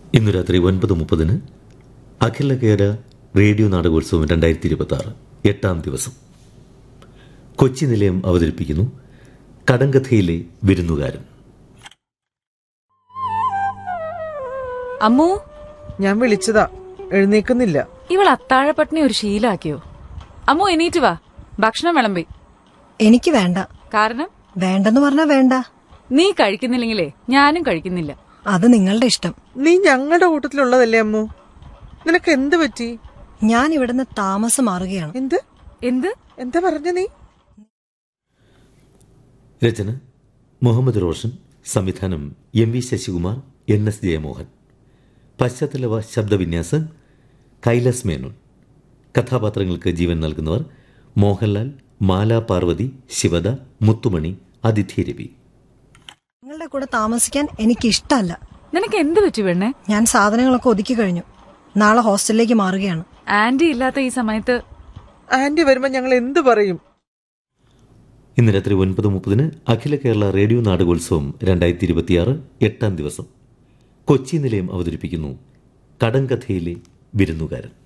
ഇന്ന് രാത്രി ഒൻപത് മുപ്പതിന് അഖില കേര റേഡിയോ നാടകോത്സവം രണ്ടായിരത്തി ഇരുപത്തി ആറ് എട്ടാം ദിവസം കൊച്ചി നിലയം അവതരിപ്പിക്കുന്നു കടങ്കഥയിലെ വിരുന്നുകാരൻ അമ്മു ഞാൻ വിളിച്ചതാ എഴുന്നേക്കുന്നില്ല ഇവൾ അത്താഴപ്പട്ടിണി ഒരു ശീലാക്കിയോ അമ്മു എണീറ്റ് വാ ഭക്ഷണം വിളമ്പി എനിക്ക് വേണ്ട കാരണം വേണ്ടെന്ന് പറഞ്ഞാ വേണ്ട നീ കഴിക്കുന്നില്ലെങ്കിലേ ഞാനും കഴിക്കുന്നില്ല അത് നിങ്ങളുടെ ഇഷ്ടം നീ ഞങ്ങളുടെ കൂട്ടത്തിലുള്ളതല്ലേ അമ്മു നിനക്ക് എന്ത് പറ്റി ഞാൻ ഇവിടുന്ന് താമസം മാറുകയാണ് എന്ത് എന്ത് എന്താ പറഞ്ഞ നീ രചന മുഹമ്മദ് റോഷൻ സംവിധാനം M V Sasikumar N S Jayamohan പശ്ചാത്തല ശബ്ദവിന്യാസം കൈലാസ് മേനോൻ കഥാപാത്രങ്ങൾക്ക് ജീവൻ നൽകുന്നവർ മോഹൻലാൽ മാല പാർവതി ശിവദ മുത്തുമണി അതിഥി രവി നിങ്ങളുടെ കൂടെ താമസിക്കാൻ എനിക്ക് ഇഷ്ടമല്ല നിനക്ക് എന്ത് പറ്റി പെണ്ണെ ഞാൻ സാധനങ്ങളൊക്കെ ഒതുക്കി കഴിഞ്ഞു നാളെ ഹോസ്റ്റലിലേക്ക് മാറുകയാണ് ആന്റി ഇല്ലാത്ത ഈ സമയത്ത് ആന്റി വരുമ്പോ ഞങ്ങൾ എന്ത് പറയും ഇന്ന് രാത്രി ഒൻപത് മുപ്പതിന് അഖില കേരള റേഡിയോ നാടകോത്സവം രണ്ടായിരത്തി ഇരുപത്തിയാറ് എട്ടാം ദിവസം കൊച്ചി നിലയം അവതരിപ്പിക്കുന്നു കടങ്കഥയിലെ വിരുന്നുകാരൻ